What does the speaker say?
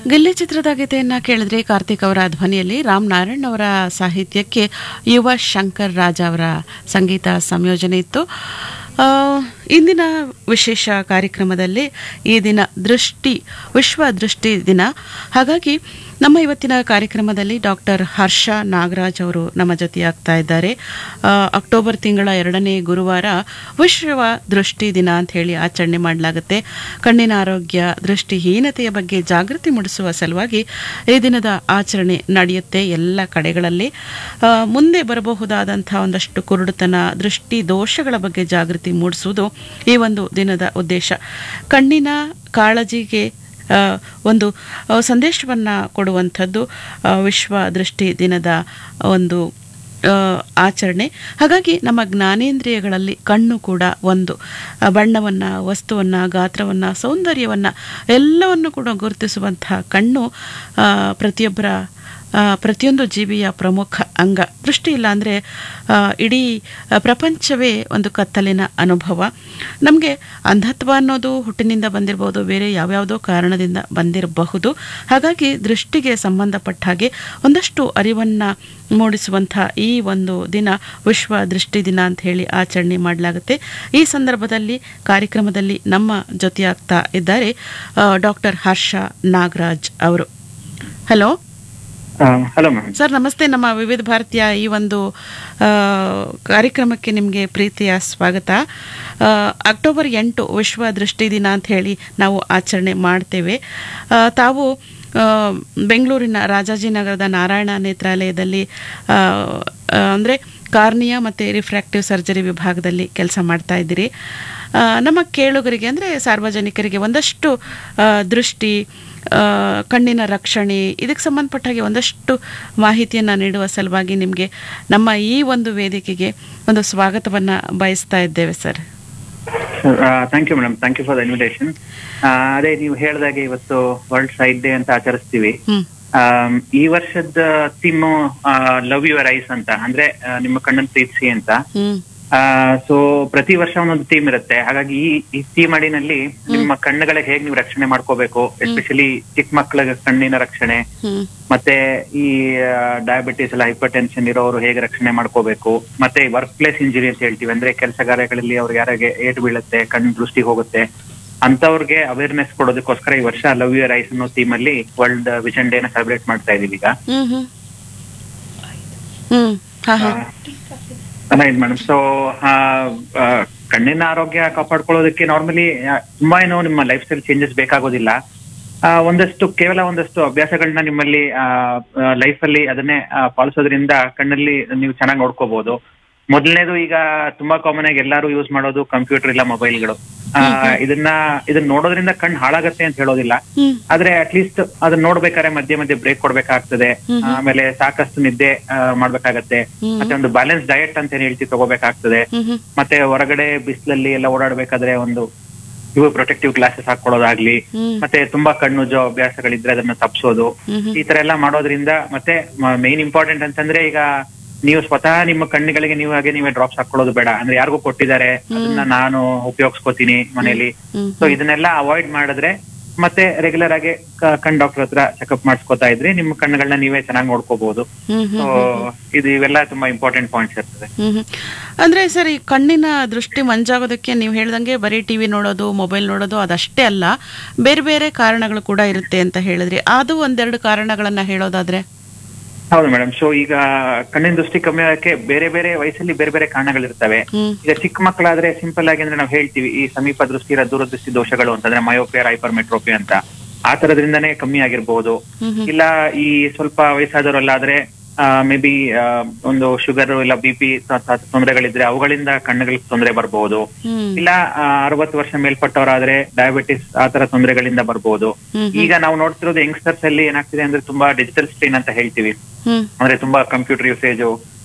ಗಿಲ್ಲಿ ಚಿತ್ರದ ಗೀತೆಯನ್ನ ಕೇಳಿದ್ರೆ ಕಾರ್ತಿಕ್ ಅವರ ಧ್ವನಿಯಲ್ಲಿ ರಾಮ್ ನಾರಾಯಣ್ ಅವರ ಸಾಹಿತ್ಯಕ್ಕೆ ಯುವ ಶಂಕರ್ ರಾಜ್ ಅವರ ಸಂಗೀತ ಸಂಯೋಜನೆ ಇತ್ತು ಆ, ಇಂದಿನ ವಿಶೇಷ ಕಾರ್ಯಕ್ರಮದಲ್ಲಿ ಈ ದಿನ ದೃಷ್ಟಿ ವಿಶ್ವ ದೃಷ್ಟಿ ದಿನ ಹಾಗಾಗಿ ನಮ್ಮ ಇವತ್ತಿನ ಕಾರ್ಯಕ್ರಮದಲ್ಲಿ ಡಾಕ್ಟರ್ ಹರ್ಷ ನಾಗರಾಜ್ ಅವರು ನಮ್ಮ ಜೊತೆಯಾಗ್ತಾ ಇದ್ದಾರೆ ಆ, ಅಕ್ಟೋಬರ್ ತಿಂಗಳ ಎರಡನೇ ಗುರುವಾರ ವಿಶ್ವ ದೃಷ್ಟಿ ದಿನ ಅಂತ ಹೇಳಿ ಆಚರಣೆ ಮಾಡಲಾಗುತ್ತೆ ಕಣ್ಣಿನ ಆರೋಗ್ಯ ದೃಷ್ಟಿಹೀನತೆಯ ಬಗ್ಗೆ ಜಾಗೃತಿ ಮೂಡಿಸುವ ಸಲುವಾಗಿ ಈ ದಿನದ ಆಚರಣೆ ನಡೆಯುತ್ತೆ ಎಲ್ಲ ಕಡೆಗಳಲ್ಲಿ ಆ, ಮುಂದೆ ಬರಬಹುದಾದಂಥ ಒಂದಷ್ಟು ಕುರುಡುತನ ದೃಷ್ಟಿ ದೋಷಗಳ ಬಗ್ಗೆ ಜಾಗೃತಿ ಮೂಡಿಸುವುದು ಈ ಒಂದು ದಿನದ ಉದ್ದೇಶ ಕಣ್ಣಿನ ಕಾಳಜಿಗೆ ಆ, ಒಂದು ಆ, ಸಂದೇಶವನ್ನ ಕೊಡುವಂಥದ್ದು ಆ, ವಿಶ್ವ ದೃಷ್ಟಿ ದಿನದ ಒಂದು ಆ, ಆಚರಣೆ ಹಾಗಾಗಿ ನಮ್ಮ ಜ್ಞಾನೇಂದ್ರಿಯಗಳಲ್ಲಿ ಕಣ್ಣು ಕೂಡ ಒಂದು ಆ, ಬಣ್ಣವನ್ನ ವಸ್ತುವನ್ನ ಗಾತ್ರವನ್ನ ಸೌಂದರ್ಯವನ್ನ ಎಲ್ಲವನ್ನು ಕೂಡ ಗುರುತಿಸುವಂತಹ ಕಣ್ಣು ಆ, ಪ್ರತಿಯೊಬ್ಬರ ಆ, ಪ್ರತಿಯೊಂದು ಜೀವಿಯ ಪ್ರಮುಖ ಅಂಗ ದೃಷ್ಟಿ ಇಲ್ಲ ಅಂದರೆ ಇಡೀ ಆ, ಪ್ರಪಂಚವೇ ಒಂದು ಕತ್ತಲಿನ ಅನುಭವ ನಮಗೆ ಅಂಧತ್ವ ಅನ್ನೋದು ಹುಟ್ಟಿನಿಂದ ಬಂದಿರಬಹುದು ಬೇರೆ ಯಾವ್ಯಾವುದೋ ಕಾರಣದಿಂದ ಬಂದಿರಬಹುದು ಹಾಗಾಗಿ ದೃಷ್ಟಿಗೆ ಸಂಬಂಧಪಟ್ಟ ಹಾಗೆ ಒಂದಷ್ಟು ಅರಿವನ್ನು ಮೂಡಿಸುವಂಥ ಈ ಒಂದು ದಿನ ವಿಶ್ವ ದೃಷ್ಟಿ ದಿನ ಅಂತ ಹೇಳಿ ಆಚರಣೆ ಮಾಡಲಾಗುತ್ತೆ ಈ ಸಂದರ್ಭದಲ್ಲಿ ಕಾರ್ಯಕ್ರಮದಲ್ಲಿ ನಮ್ಮ ಜೊತೆಯಾಗ್ತಾ ಇದ್ದಾರೆ ಡಾಕ್ಟರ್ ಹರ್ಷ ನಾಗರಾಜ್ ಅವರು ಹಲೋ ಹಲೋ ಮ್ಯಾಮ್ ಸರ್ ನಮಸ್ತೆ ನಮ್ಮ ವಿವಿಧ ಭಾರತೀಯ ಈ ಒಂದು ಆ, ಕಾರ್ಯಕ್ರಮಕ್ಕೆ ನಿಮಗೆ ಪ್ರೀತಿಯ ಸ್ವಾಗತ ಆ, ಅಕ್ಟೋಬರ್ ಎಂಟು ವಿಶ್ವ ದೃಷ್ಟಿ ದಿನ ಅಂತ ಹೇಳಿ ನಾವು ಆಚರಣೆ ಮಾಡ್ತೇವೆ ಆ, ತಾವು ಆ, ಬೆಂಗಳೂರಿನ ರಾಜಾಜಿನಗರದ ನಾರಾಯಣ ನೇತ್ರಾಲಯದಲ್ಲಿ ಆ, ಆ, ಅಂದರೆ ಕಾರ್ನಿಯಾ ಮತ್ತು ರಿಫ್ರಾಕ್ಟಿವ್ ಸರ್ಜರಿ ವಿಭಾಗದಲ್ಲಿ ಕೆಲಸ ಮಾಡ್ತಾ ಇದ್ದೀರಿ ಆ, ನಮ್ಮ ಕೇಳುಗರಿಗೆ ಅಂದರೆ ಸಾರ್ವಜನಿಕರಿಗೆ ಒಂದಷ್ಟು ಆ, ದೃಷ್ಟಿ ಆ, ಕಣ್ಣಿನ ರಕ್ಷಣೆ ಇದಕ್ಕೆ ಸಂಬಂಧಪಟ್ಟ ಹಾಗೆ ಒಂದಷ್ಟು ಮಾಹಿತಿಯನ್ನು ನೀಡುವ ಸಲುವಾಗಿ ನಿಮಗೆ ನಮ್ಮ ಈ ಒಂದು ವೇದಿಕೆಗೆ ಒಂದು ಸ್ವಾಗತವನ್ನು ಬಯಸ್ತಾ ಇದ್ದೇವೆ sir thank you madam thank you for the invitation ಅದೇ ನೀವು ಹೇಳಿದಾಗೆ ಇವತ್ತು ವರ್ಲ್ಡ್ ಸೈಡ್ ಡೇ ಅಂತ ಆಚರಿಸ್ತೀವಿ ಹ್ಮ್ ಆಮ್, ಈ ವರ್ಷದ ಥೀಮ್ ಲವ್ ಯುವರ್ ಐಸ್ ಅಂತ ಅಂದ್ರೆ ಆ, ನಿಮ್ಮ ಕಣ್ಣನ್ನು ಪ್ರೀತಿಸಿ ಅಂತ ಹ್ಮ್ ಸೊ ಪ್ರತಿ ವರ್ಷ ಒಂದೊಂದು ಥೀಮ್ ಇರುತ್ತೆ ಹಾಗಾಗಿ ಈ ಈ ಥೀಮ್ ಅಡಿನಲ್ಲಿ ನಿಮ್ಮ ಕಣ್ಣುಗಳಿಗೆ ಹೇಗೆ ನೀವು ರಕ್ಷಣೆ ಮಾಡ್ಕೋಬೇಕು ಎಸ್ಪೆಷಲಿ ಚಿಕ್ಕ ಮಕ್ಕಳ ಕಣ್ಣಿನ ರಕ್ಷಣೆ ಹ್ಮ್ ಮತ್ತೆ ಈ ಡಯಾಬಿಟಿಸ್ ಎಲ್ಲ ಹೈಪರ್ ಟೆನ್ಷನ್ ಇರೋರು ಹೇಗೆ ರಕ್ಷಣೆ ಮಾಡ್ಕೋಬೇಕು ಮತ್ತೆ ವರ್ಕ್ ಪ್ಲೇಸ್ ಇಂಜುರಿ ಅಂತ ಹೇಳ್ತೀವಿ ಅಂದ್ರೆ ಕೆಲಸ ಕಾರ್ಯಗಳಲ್ಲಿ ಅವ್ರಿಗೆ ಯಾರಿಗೆ ಏಟು ಬೀಳುತ್ತೆ ಕಣ್ಣು ದೃಷ್ಟಿ ಹೋಗುತ್ತೆ ಅಂತವ್ರಿಗೆ ಅವೇರ್ನೆಸ್ ಕೊಡೋದಕ್ಕೋಸ್ಕರ ಈ ವರ್ಷ ಲವ್ ಯುವರ್ ಐಸ್ ಅನ್ನೋ ಥೀಮ್ ಅಲ್ಲಿ ವರ್ಲ್ಡ್ ವಿಷನ್ ಡೇನ ಸೆಲೆಬ್ರೇಟ್ ಮಾಡ್ತಾ ಇದೀವಿ ಈಗ ಹ್ಮ್ ಹ್ಮ್ ಹ್ಮ್ ಹಾ ಹಾ ರೈಟ್ ಮೇಡಮ್ ಸೊ ಕಣ್ಣಿನ ಆರೋಗ್ಯ ಕಾಪಾಡ್ಕೊಳ್ಳೋದಕ್ಕೆ ನಾರ್ಮಲಿ ತುಂಬಾ ಏನೋ ನಿಮ್ಮ ಲೈಫ್ ಸ್ಟೈಲ್ ಚೇಂಜಸ್ ಬೇಕಾಗೋದಿಲ್ಲ ಆ, ಒಂದಷ್ಟು ಕೇವಲ ಒಂದಷ್ಟು ಅಭ್ಯಾಸಗಳನ್ನ ನಿಮ್ಮಲ್ಲಿ ಲೈಫ್ ಅಲ್ಲಿ ಅದನ್ನೇ ಆ, ಪಾಲಿಸೋದ್ರಿಂದ ಕಣ್ಣಲ್ಲಿ ನೀವು ಚೆನ್ನಾಗಿ ನೋಡ್ಕೋಬಹುದು ಮೊದಲನೇದು ಈಗ ತುಂಬಾ ಕಾಮನ್ ಆಗಿ ಎಲ್ಲರೂ ಯೂಸ್ ಮಾಡೋದು ಕಂಪ್ಯೂಟರ್ ಇಲ್ಲ ಮೊಬೈಲ್ಗಳು ಇದನ್ನ ಇದನ್ನ ನೋಡೋದ್ರಿಂದ ಕಣ್ಣು ಹಾಳಾಗತ್ತೆ ಅಂತ ಹೇಳೋದಿಲ್ಲ ಹ್ಮ್ ಆದ್ರೆ ಅಟ್ಲೀಸ್ಟ್ ಅದನ್ನ ನೋಡ್ಬೇಕಾದ್ರೆ ಮಧ್ಯೆ ಮಧ್ಯೆ ಬ್ರೇಕ್ ಕೊಡ್ಬೇಕಾಗ್ತದೆ ಆಮೇಲೆ ಸಾಕಷ್ಟು ನಿದ್ದೆ ಆ, ಮಾಡ್ಬೇಕಾಗತ್ತೆ ಹ್ಮ್. ಮತ್ತೆ ಒಂದು ಬ್ಯಾಲೆನ್ಸ್ ಡಯಟ್ ಅಂತ ಏನ್ ಹೇಳ್ತೀವಿ ತಗೋಬೇಕಾಗ್ತದೆ ಹ್ಮ್ ಹ್ಮ್ ಮತ್ತೆ ಹೊರಗಡೆ ಬಿಸಿಲಲ್ಲಿ ಎಲ್ಲ ಓಡಾಡ್ಬೇಕಾದ್ರೆ ಒಂದು ಇವು ಪ್ರೊಟೆಕ್ಟಿವ್ ಗ್ಲಾಸಸ್ ಹಾಕೊಳ್ಳೋದಾಗ್ಲಿ ಹ್ಮ್ ಮತ್ತೆ ತುಂಬಾ ಕಣ್ಣುಜೋ ಅಭ್ಯಾಸಗಳಿದ್ರೆ ಅದನ್ನ ತಪ್ಸೋದು ಹ್ಮ್ ಹ್ಮ್ ಈ ತರ ಎಲ್ಲ ಮಾಡೋದ್ರಿಂದ ಮತ್ತೆ ಮೇನ್ ಇಂಪಾರ್ಟೆಂಟ್ ಅಂತಂದ್ರೆ ಈಗ ನೀವು ಸ್ವತಃ ನಿಮ್ಮ ಕಣ್ಣುಗಳಿಗೆ ನೀವು ಹಾಗೆ ನೀವೇ ಡ್ರಾಪ್ಸ್ ಹಾಕೊಳ್ಳೋದು ಬೇಡ ಅಂದ್ರೆ ಯಾರಿಗೂ ಕೊಟ್ಟಿದ್ದಾರೆ ಅದನ್ನ ನಾನು ಉಪಯೋಗಿಸ್ಕೋತೀನಿ ಮನೇಲಿ ಹ್ಮ್ ಸೊ ಇದನ್ನೆಲ್ಲ ಅವಾಯ್ಡ್ ಮಾಡಿದ್ರೆ ಮತ್ತೆ ರೆಗ್ಯುಲರ್ ಆಗಿ ಕ- ಕಣ್ ಡಾಕ್ಟರ್ ಹತ್ರ ಚೆಕಪ್ ಮಾಡಿಸ್ಕೊತಾ ಇದ್ರೆ ನಿಮ್ಮ ಕಣ್ಣುಗಳನ್ನ ನೀವೇ ಚೆನ್ನಾಗಿ ನೋಡ್ಕೋಬಹುದು ಹ್ಮ್ ಸೊ ಹ್ಮ್ ಇದು ಇವೆಲ್ಲ ತುಂಬಾ ಇಂಪಾರ್ಟೆಂಟ್ ಪಾಯಿಂಟ್ಸ್ ಇರ್ತದೆ ಹ್ಮ್ ಹ್ಮ್. ಅಂದ್ರೆ ಸರ್ ಈ ಕಣ್ಣಿನ ದೃಷ್ಟಿ ಮಂಜಾಗೋದಕ್ಕೆ ನೀವು ಹೇಳ್ದಂಗೆ ಬರೀ ಟಿವಿ ನೋಡೋದು ಮೊಬೈಲ್ ನೋಡೋದು ಅದಷ್ಟೇ ಅಲ್ಲ ಬೇರೆ ಬೇರೆ ಕಾರಣಗಳು ಕೂಡ ಇರುತ್ತೆ ಅಂತ ಹೇಳಿದ್ರಿ ಅದು ಒಂದೆರಡು ಕಾರಣಗಳನ್ನ ಹೇಳೋದಾದ್ರೆ ಹೌದು ಮೇಡಮ್ ಸೊ ಈಗ ಕಣ್ಣಿನ ದೃಷ್ಟಿ ಕಮ್ಮಿ ಆಗಕ್ಕೆ ಬೇರೆ ಬೇರೆ ವಯಸ್ಸಲ್ಲಿ ಬೇರೆ ಬೇರೆ ಕಾರಣಗಳಿರ್ತವೆ ಹ್ಮ್ ಈಗ ಚಿಕ್ಕ ಮಕ್ಕಳಾದ್ರೆ ಸಿಂಪಲ್ ಆಗಿ ಅಂದ್ರೆ ನಾವು ಹೇಳ್ತೀವಿ ಈ ಸಮೀಪ ದೃಷ್ಟಿ ಇರೋ ದೂರದೃಷ್ಟಿ ದೋಷಗಳು ಅಂತಂದ್ರೆ ಮಯೋಪಿಯರ್ ಹೈಪರ್ ಮೆಟ್ರೋಪಿ ಅಂತ ಆ ತರದ್ರಿಂದಾನೇ ಕಮ್ಮಿ ಆಗಿರ್ಬೋದು ಹ್ಮ್ ಹ್ಮ್. ಇಲ್ಲ ಈ ಸ್ವಲ್ಪ ವಯಸ್ಸಾದವರಲ್ಲಾದ್ರೆ ಮೇ ಬಿ ಒಂದು ಶುಗರ್ ಇಲ್ಲ ಬಿ ಪಿ ತೊಂದರೆಗಳಿದ್ರೆ ಅವುಗಳಿಂದ ಕಣ್ಣುಗಳಿಗೆ ತೊಂದರೆ ಬರಬಹುದು ಹ್ಮ್ ಇಲ್ಲ ಅರವತ್ತು ವರ್ಷ ಮೇಲ್ಪಟ್ಟವರಾದ್ರೆ ಡಯಾಬಿಟಿಸ್ ಆ ತರ ತೊಂದರೆಗಳಿಂದ ಬರ್ಬೋದು ಹ್ಮ್ ಈಗ ನಾವು ನೋಡ್ತಿರೋದು ಯಂಗ್ಸ್ಟರ್ಸ್ ಅಲ್ಲಿ ಏನಾಗ್ತಿದೆ ಅಂದ್ರೆ ತುಂಬಾ ಡಿಜಿಟಲ್ ಸ್ಕ್ರೀನ್ ಅಂತ ಹೇಳ್ತೀವಿ ಹ್ಮ್ ಅಂದ್ರೆ ತುಂಬಾ ಕಂಪ್ಯೂಟರ್ ಯೂಸೇಜು